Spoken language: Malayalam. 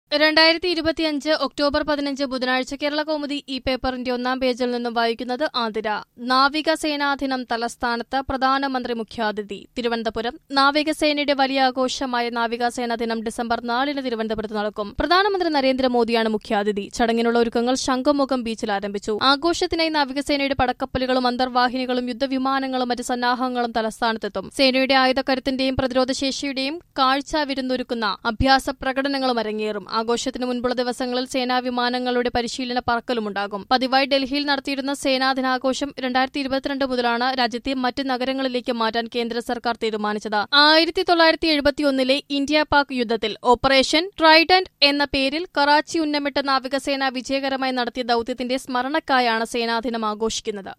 രണ്ടായിരത്തി ഇരുപത്തിയഞ്ച് ഒക്ടോബർ പതിനഞ്ച് ബുധനാഴ്ച കേരള കൗമുദി ഈ പേപ്പറിന്റെ ഒന്നാം പേജിൽ നിന്നും വായിക്കുന്നത് ആതിര നാവികസേനാ ദിനം തലസ്ഥാനത്ത് പ്രധാനമന്ത്രി മുഖ്യാതിഥി തിരുവനന്തപുരം നാവികസേനയുടെ വലിയ ആഘോഷമായ നാവികസേനാ ദിനം ഡിസംബർ നാലിന് തിരുവനന്തപുരത്ത് നടക്കും പ്രധാനമന്ത്രി നരേന്ദ്രമോദിയാണ് മുഖ്യാതിഥി ചടങ്ങിനുള്ള ഒരുക്കങ്ങൾ ശംഖുമുഖം ബീച്ചിൽ ആരംഭിച്ചു ആഘോഷത്തിനായി നാവികസേനയുടെ പടക്കപ്പലുകളും അന്തർവാഹിനികളും യുദ്ധവിമാനങ്ങളും മറ്റ് സന്നാഹങ്ങളും തലസ്ഥാനത്തെത്തും സേനയുടെ ആയുധക്കരുത്തിന്റെയും പ്രതിരോധശേഷിയുടെയും കാഴ്ച വിരുന്നൊരുക്കുന്ന അഭ്യാസ പ്രകടനങ്ങളും അരങ്ങേറും ആഘോഷത്തിന് മുൻപുള്ള ദിവസങ്ങളിൽ സേനാ വിമാനങ്ങളുടെ പരിശീലന പറക്കലുമുണ്ടാകും പതിവായി ഡൽഹിയിൽ നടത്തിയിരുന്ന സേനാ ദിനാഘോഷം രണ്ടായിരത്തി ഇരുപത്തിരണ്ട് മുതലാണ് രാജ്യത്തെ മറ്റ് നഗരങ്ങളിലേക്ക് മാറ്റാൻ കേന്ദ്ര സർക്കാർ തീരുമാനിച്ചത് ആയിരത്തി തൊള്ളായിരത്തി എഴുപത്തിയൊന്നിലെ ഇന്ത്യ പാക് യുദ്ധത്തിൽ ഓപ്പറേഷൻ ട്രൈഡന്റ് എന്ന പേരിൽ കറാച്ചി ഉന്നമിട്ട നാവികസേന വിജയകരമായി നടത്തിയ ദൌത്യത്തിന്റെ സ്മരണക്കായാണ് സേനാദിനം ആഘോഷിക്കുന്നത്